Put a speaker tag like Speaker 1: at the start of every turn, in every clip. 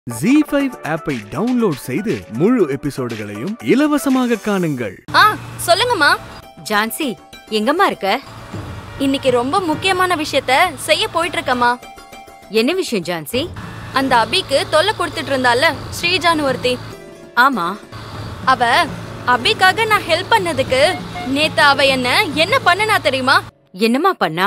Speaker 1: G five ஆப்பை download செய்து முழு எபிசோடுகளையும் இலவசமாக காணுங்கள்
Speaker 2: ஆ சொல்லுங்கம்மா
Speaker 3: ஜான்சி எங்கம்மா இருக்க
Speaker 2: இன்னைக்கு ரொம்ப முக்கியமான விஷயத்த செய்ய போயிட்டு இருக்கம்மா
Speaker 3: என்ன விஷயம் ஜான்சி
Speaker 2: அந்த அபிக்கு தொல்லை கொடுத்துட்டு இருந்தால ஸ்ரீஜானு ஒருத்தி
Speaker 3: ஆமா
Speaker 2: அவ அபிக்காக நான் ஹெல்ப் பண்ணதுக்கு நேத்து அவ என்ன என்ன பண்ணுனா தெரியுமா
Speaker 3: என்னம்மா பண்ணா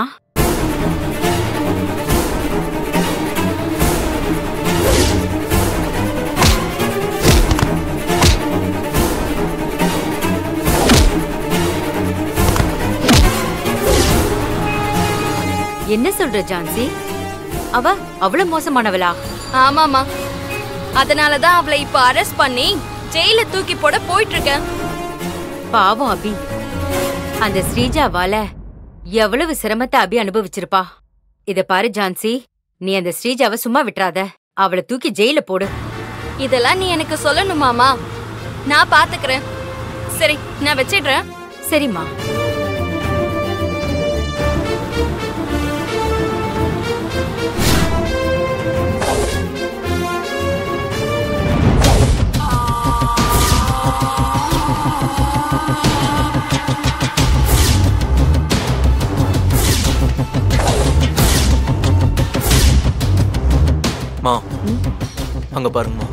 Speaker 3: என்ன சொல்ற ஜான்சி அவ அவ்வளவு மோசமானவளா
Speaker 2: ஆமாமா அதனாலதான் அவளை இப்ப அரெஸ்ட் பண்ணி ஜெயில தூக்கி போட போயிட்டு இருக்கேன்
Speaker 3: பாவம் அபி அந்த ஸ்ரீஜாவால எவ்வளவு சிரமத்தை அபி அனுபவிச்சிருப்பா இத பாரு ஜான்சி நீ அந்த ஸ்ரீஜாவை சும்மா விட்டுறாத அவளை தூக்கி ஜெயில போடு
Speaker 2: இதெல்லாம் நீ எனக்கு சொல்லணுமாமா நான் பாத்துக்கிறேன் சரி நான் வச்சிடுறேன்
Speaker 3: சரிம்மா
Speaker 4: மா அங்க பாருங்கம்மா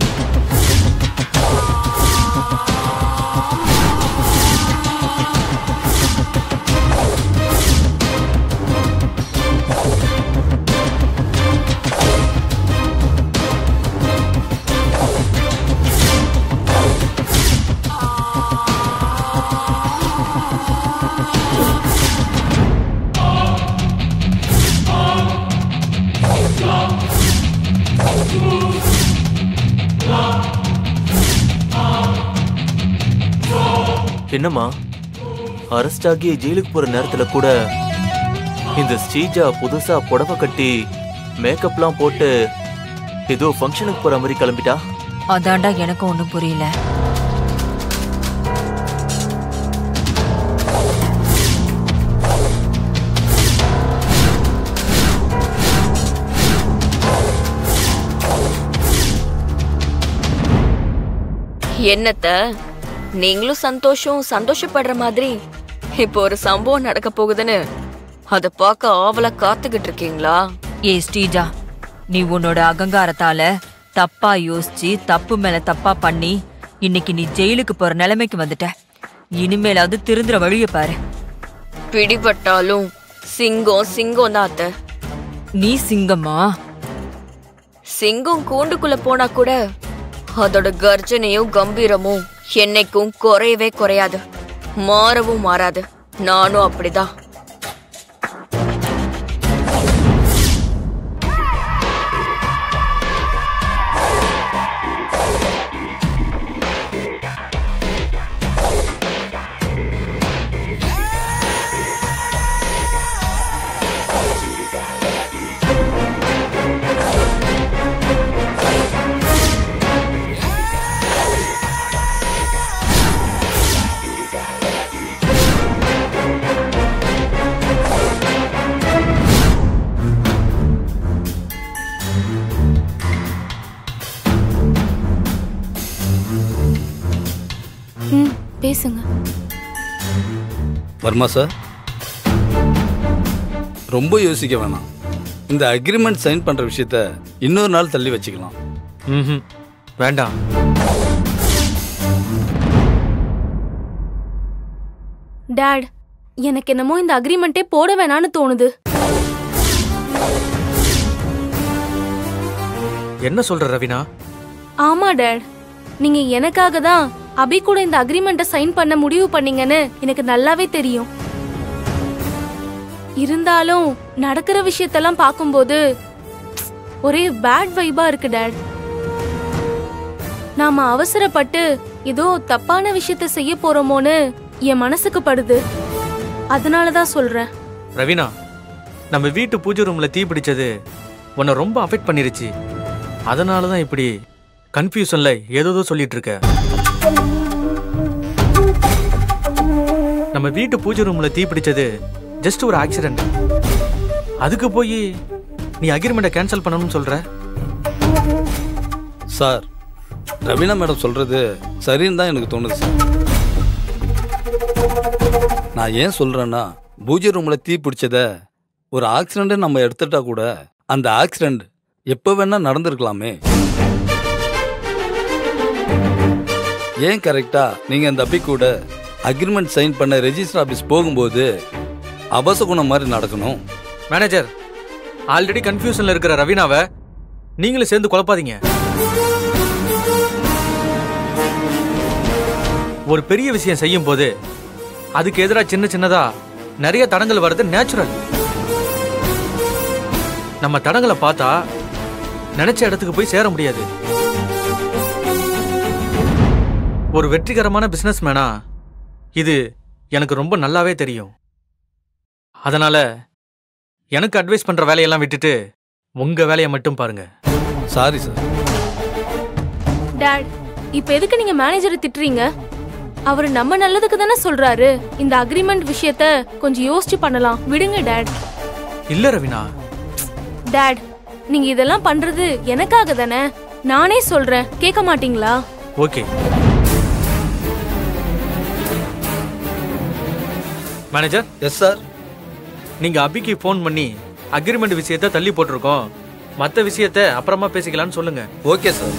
Speaker 4: என்னம்மா அரெஸ்ட் ஆகி ஜெயிலுக்கு போற நேரத்துல கூட இந்த ஸ்ரீஜா புதுசா புடவை கட்டி மேக்கப்லாம் போட்டு ஏதோ ஃபங்க்ஷனுக்கு போற மாதிரி கிளம்பிட்டா
Speaker 5: அதான்டா எனக்கும் ஒன்றும் புரியல
Speaker 2: என்னத்த நீங்களும் சந்தோஷம் சந்தோஷப்படுற மாதிரி இப்போ ஒரு சம்பவம் நடக்க போகுதுன்னு அத பார்க்க ஆவலா காத்துக்கிட்டு இருக்கீங்களா
Speaker 5: ஏ ஸ்ரீஜா நீ உன்னோட அகங்காரத்தால தப்பா யோசிச்சு தப்பு மேல தப்பா பண்ணி இன்னைக்கு நீ ஜெயிலுக்கு போற நிலைமைக்கு வந்துட்ட இனிமேலாவது திருந்துற வழிய பாரு
Speaker 2: பிடிபட்டாலும் சிங்கம் சிங்கம் தான் அத்த
Speaker 5: நீ சிங்கம்மா
Speaker 2: சிங்கம் கூண்டுக்குள்ள போனா கூட அதோட கர்ஜனையும் கம்பீரமும் என்னைக்கும் குறையவே குறையாது மாறவும் மாறாது நானும் அப்படிதான் பேசுங்க
Speaker 6: வர்மா சார் ரொம்ப யோசிக்க வேணாம் இந்த அக்ரிமெண்ட் சைன் பண்ற விஷயத்த இன்னொரு நாள் தள்ளி வச்சுக்கலாம்
Speaker 4: ம் வேண்டாம்
Speaker 2: டாட் எனக்கு என்னமோ இந்த அக்ரிமெண்ட்டே போட வேணான்னு தோணுது
Speaker 4: என்ன சொல்ற ரவினா
Speaker 2: ஆமா டாட் நீங்க எனக்காக தான் அபி கூட இந்த அக்ரிமெண்ட்டை சைன் பண்ண முடிவு பண்ணீங்கன்னு எனக்கு நல்லாவே தெரியும் இருந்தாலும் நடக்கிற விஷயத்தெல்லாம் பார்க்கும்போது ஒரே பேட் வைபா இருக்கு டாட் நாம அவசரப்பட்டு ஏதோ தப்பான விஷயத்த செய்ய போறோமோன்னு என் மனசுக்கு படுது அதனால தான் சொல்றேன்
Speaker 4: ரவினா நம்ம வீட்டு பூஜை ரூம்ல தீ பிடிச்சது உன்னை ரொம்ப அஃபெக்ட் பண்ணிருச்சு அதனால தான் இப்படி கன்ஃபியூஷன்ல ஏதோதோ சொல்லிட்டு இருக்க நம்ம வீட்டு பூஜை ரூம்ல தீ பிடிச்சது ஜஸ்ட் ஒரு ஆக்சிடென்ட் அதுக்கு போய் நீ அக்ரிமெண்ட்டை கேன்சல் பண்ணணும்னு சொல்ற
Speaker 6: சார் ரவீனா மேடம் சொல்றது சரின்னு தான் எனக்கு தோணுது சார் நான் ஏன் சொல்றேன்னா பூஜை ரூம்ல தீ பிடிச்சத ஒரு ஆக்சிடென்ட் நம்ம எடுத்துட்டா கூட அந்த ஆக்சிடென்ட் எப்போ வேணா நடந்திருக்கலாமே ஏன் கரெக்டா நீங்க இந்த அப்பி கூட அக்ரிமெண்ட் சைன் பண்ண ரெஜிஸ்டர் ஆபீஸ் போகும்போது அபசகுணம் மாதிரி நடக்கணும்
Speaker 7: மேனேஜர் ஆல்ரெடி கன்ஃபியூஷன்ல இருக்கிற ரவீனாவை நீங்களும் சேர்ந்து குழப்பாதீங்க ஒரு பெரிய விஷயம் செய்யும் போது அதுக்கு எதிராக சின்ன சின்னதா நிறைய தடங்கள் வர்றது நேச்சுரல் நம்ம தடங்களை பார்த்தா நினைச்ச இடத்துக்கு போய் சேர முடியாது ஒரு வெற்றிகரமான பிசினஸ் மேனா இது எனக்கு ரொம்ப நல்லாவே தெரியும் அதனால எனக்கு அட்வைஸ் பண்ற வேலையெல்லாம் விட்டுட்டு உங்க வேலையை மட்டும் பாருங்க
Speaker 6: சாரி சார்
Speaker 8: டாட் இப்ப எதுக்கு நீங்க மேனேஜரை திட்டுறீங்க அவர் நம்ம நல்லதுக்கு தானே சொல்றாரு இந்த அக்ரிமெண்ட் விஷயத்த கொஞ்சம் யோசிச்சு பண்ணலாம் விடுங்க டாட்
Speaker 7: இல்ல ரவினா
Speaker 8: டாட் நீங்க இதெல்லாம் பண்றது எனக்காக தானே நானே சொல்றேன் கேட்க மாட்டீங்களா
Speaker 7: ஓகே மேனேஜர்
Speaker 6: எஸ் சார்
Speaker 7: நீங்க அபிக்கு ஃபோன் பண்ணி அக்ரிமெண்ட் விஷயத்த தள்ளி போட்டிருக்கோம் மத்த விஷயத்த அப்புறமா பேசிக்கலாம்னு சொல்லுங்க
Speaker 6: ஓகே சார்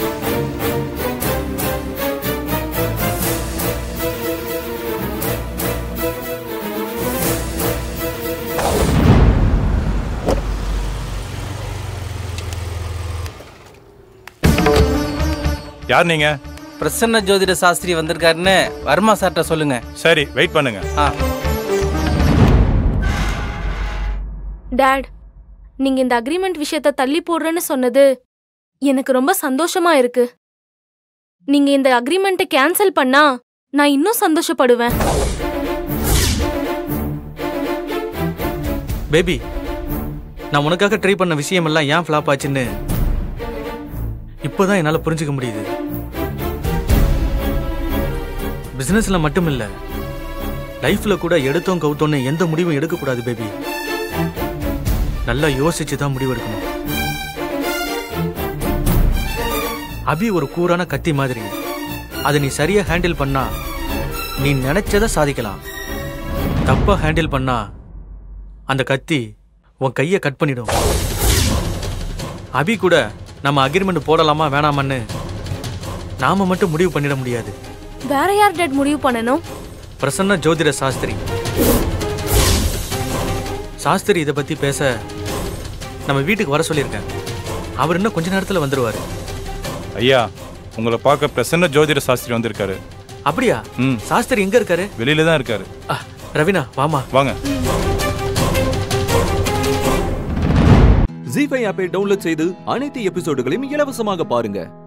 Speaker 9: யார் நீங்க
Speaker 10: பிரசன்ன ஜோதிட சாஸ்திரி வந்திருக்காருன்னு வர்மா சார்ட்ட சொல்லுங்க
Speaker 9: சரி வெயிட் பண்ணுங்க
Speaker 10: ஆ
Speaker 8: டாட் நீங்க இந்த அக்ரிமெண்ட் விஷயத்த தள்ளி போடுறேன்னு சொன்னது எனக்கு ரொம்ப சந்தோஷமா இருக்கு நீங்க இந்த அக்ரிமெண்ட்டை கேன்சல் பண்ணா நான் இன்னும் சந்தோஷப்படுவேன்
Speaker 7: பேபி நான் உனக்காக ட்ரை பண்ண விஷயம் எல்லாம் ஏன் ஃப்ளாப் ஆச்சுன்னு இப்போதான் என்னால புரிஞ்சுக்க முடியுது பிசினஸ்ல மட்டும் இல்ல லைஃப்ல கூட எடுத்தோம் கவுத்தோன்னு எந்த முடிவும் எடுக்க கூடாது பேபி நல்லா யோசிச்சு தான் முடிவு எடுக்கணும் அபி ஒரு கூரான கத்தி மாதிரி அதை நீ சரியா ஹேண்டில் பண்ணா நீ நினைச்சதை சாதிக்கலாம் தப்பா ஹேண்டில் பண்ணா அந்த கத்தி உன் கையை கட் பண்ணிடும் அபி கூட நம்ம அக்ரிமெண்ட் போடலாமா வேணாமான்னு நாம மட்டும் முடிவு பண்ணிட முடியாது
Speaker 8: வேற யார் டாட் முடிவு பண்ணணும்
Speaker 7: பிரசன்ன ஜோதிட சாஸ்திரி சாஸ்திரி இதை பத்தி பேச நம்ம வீட்டுக்கு வர சொல்லியிருக்கேன் அவர் இன்னும் கொஞ்ச நேரத்துல வந்துருவாரு
Speaker 9: ஐயா உங்களை பார்க்க பிரசன்ன ஜோதிட சாஸ்திரி வந்திருக்காரு
Speaker 7: அப்படியா
Speaker 9: ம்
Speaker 7: சாஸ்திரி எங்க இருக்காரு
Speaker 9: வெளியில தான் இருக்காரு
Speaker 7: ஆ, ரவினா வாமா
Speaker 9: வாங்க
Speaker 11: ஜி ஃபைவ் ஆப்பை டவுன்லோட் செய்து அனைத்து எபிசோடுகளையும் இலவசமாக பாருங்க